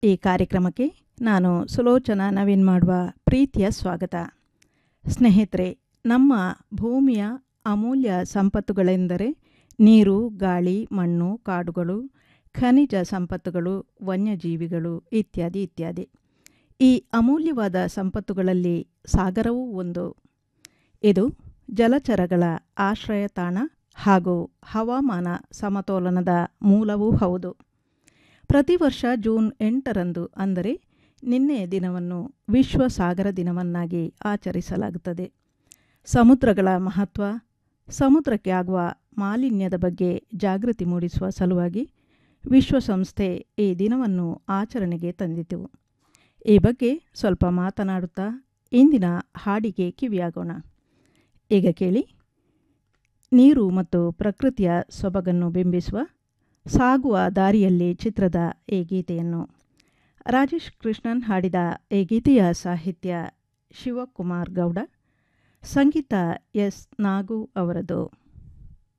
ಈ ಕಾರ್ಯಕ್ರಮಕ್ಕೆ ನಾನು ಸುಲೋಚನಾ ನವೀನ್ ಮಾಡುವ ಪ್ರೀತಿಯ ಸ್ವಾಗತ ಸ್ನೇಹಿತರೆ ನಮ್ಮ ಭೂಮಿಯ ಅಮೂಲ್ಯ ಸಂಪತ್ತುಗಳೆಂದರೆ ನೀರು ಗಾಳಿ ಮಣ್ಣು ಕಾಡುಗಳು ಖನಿಜ ಸಂಪತ್ತುಗಳು ವನ್ಯಜೀವಿಗಳು ಇತ್ಯಾದಿ ಇತ್ಯಾದಿ ಈ ಅಮೂಲ್ಯವಾದ ಸಂಪತ್ತುಗಳಲ್ಲಿ ಸಾಗರವೂ ಒಂದು ಇದು ಜಲಚರಗಳ ಆಶ್ರಯ ತಾಣ ಹಾಗೂ ಹವಾಮಾನ ಸಮತೋಲನದ ಮೂಲವೂ ಹೌದು ಪ್ರತಿ ವರ್ಷ ಜೂನ್ ಎಂಟರಂದು ಅಂದರೆ ನಿನ್ನೆಯ ದಿನವನ್ನು ವಿಶ್ವ ಸಾಗರ ದಿನವನ್ನಾಗಿ ಆಚರಿಸಲಾಗುತ್ತದೆ ಸಮುದ್ರಗಳ ಮಹತ್ವ ಸಮುದ್ರಕ್ಕೆ ಆಗುವ ಮಾಲಿನ್ಯದ ಬಗ್ಗೆ ಜಾಗೃತಿ ಮೂಡಿಸುವ ಸಲುವಾಗಿ ವಿಶ್ವಸಂಸ್ಥೆ ಈ ದಿನವನ್ನು ಆಚರಣೆಗೆ ತಂದಿತು ಈ ಬಗ್ಗೆ ಸ್ವಲ್ಪ ಮಾತನಾಡುತ್ತಾ ಇಂದಿನ ಹಾಡಿಗೆ ಕಿವಿಯಾಗೋಣ ಈಗ ಕೇಳಿ ನೀರು ಮತ್ತು ಪ್ರಕೃತಿಯ ಸೊಬಗನ್ನು ಬಿಂಬಿಸುವ ಸಾಗುವ ದಾರಿಯಲ್ಲಿ ಚಿತ್ರದ ಈ ಗೀತೆಯನ್ನು ರಾಜೇಶ್ ಕೃಷ್ಣನ್ ಹಾಡಿದ ಈ ಗೀತೆಯ ಸಾಹಿತ್ಯ ಶಿವಕುಮಾರ್ ಗೌಡ ಸಂಗೀತ ಎಸ್ ನಾಗು ಅವರದು